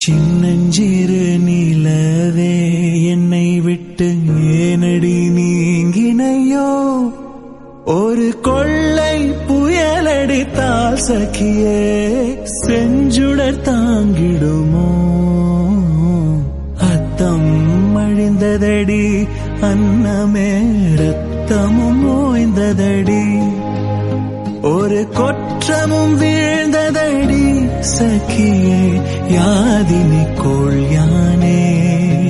சின்னஞ்சிறு நிலவே என்னை விட்டு ஏனடி நீங்கினையோ ஒரு கொள்ளை புயலடித்தால் சகியே செஞ்சுடர் தாங்கிடுமோ அத்தம் அழிந்ததடி அன்னமே ரத்தமும் ஓய்ந்ததடி ஒரு கொற்றமும் வீழ்ந்ததடி சகியே யாதினி கோள் யானே